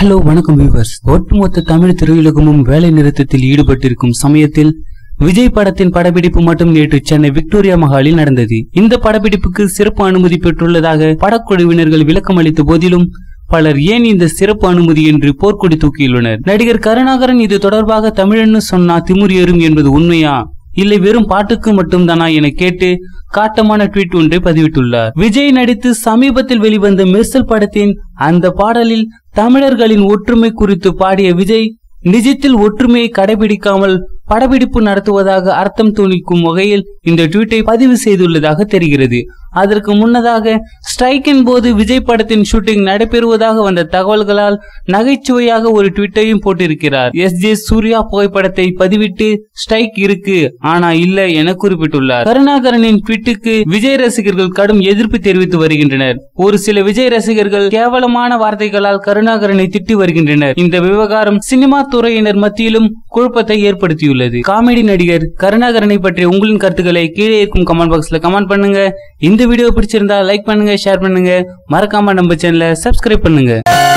hello வணக்கம் viewers ஒட்டுமொத்த தமிழ் திரையுலகமும் வேலை நிறுத்தத்தில் ஈடுபட்டிருக்கும் சமயத்தில் விஜய் படத்தின் படப்பிடிப்பு மட்டும் நேற்று சென்னை விக்டோரியா மஹாலில் நடந்தது இந்த படப்பிடிப்புக்கு சிறப்பு அனுமதி பெற்றுள்ளதாக படக்குழுவினர்கள் விளக்கம் அளித்த போதிலும் பலர் ஏன் இந்த சிறப்பு அனுமதி என்று போர்க்கொடி தூக்கியுள்ளனர் நடிகர் கருணாகரன் இது தொடர்பாக தமிழன்னு சொன்னா திமிர் ஏறும் என்பது உண்மையா இல்லை வெறும் பாட்டுக்கு மட்டும்தானா என கேட்டு காட்டமான ட்வீட் ஒன்றை பதிவிட்டுள்ளார் விஜய் நடித்து சமீபத்தில் வெளிவந்த மெர்சல் படத்தின் அந்த பாடலில் தமிழர்களின் ஒற்றுமை குறித்து பாடிய விஜய் நிஜத்தில் ஒற்றுமையை கடைபிடிக்காமல் படப்பிடிப்பு நடத்துவதாக அர்த்தம் தோணிக்கும் வகையில் இந்த ட்வீட்டை பதிவு செய்துள்ளதாக தெரிகிறது அதற்கு முன்னதாக ஸ்ட்ரைக்கின் போது விஜய் படத்தின் ஷூட்டிங் நடைபெறுவதாக வந்த தகவல்களால் நகைச்சுவையாக ஒரு ட்வீட்டையும் போட்டிருக்கிறார் எஸ் ஜே சூர்யா புகைப்படத்தை பதிவிட்டு ஸ்ட்ரைக் இருக்கு ஆனா இல்ல என குறிப்பிட்டுள்ளார் கருணாகரனின் ட்வீட்டுக்கு விஜய் ரசிகர்கள் கடும் எதிர்ப்பு தெரிவித்து வருகின்றனர் ஒரு சில விஜய் ரசிகர்கள் கேவலமான வார்த்தைகளால் கருணாகரனை திட்டி வருகின்றனர் இந்த விவகாரம் சினிமா துறையினர் மத்தியிலும் குழப்பத்தை ஏற்படுத்தியுள்ளது காமெடி நடிகர் கருணாகரனை பற்றிய உங்களின் கருத்துக்களை கீழே இருக்கும் கமெண்ட் பாக்ஸ்ல கமெண்ட் பண்ணுங்க இந்த வீடியோ பிடிச்சிருந்தா லைக் பண்ணுங்க ஷேர் பண்ணுங்க மறக்காம நம்ம சேனலை சப்ஸ்கிரைப் பண்ணுங்க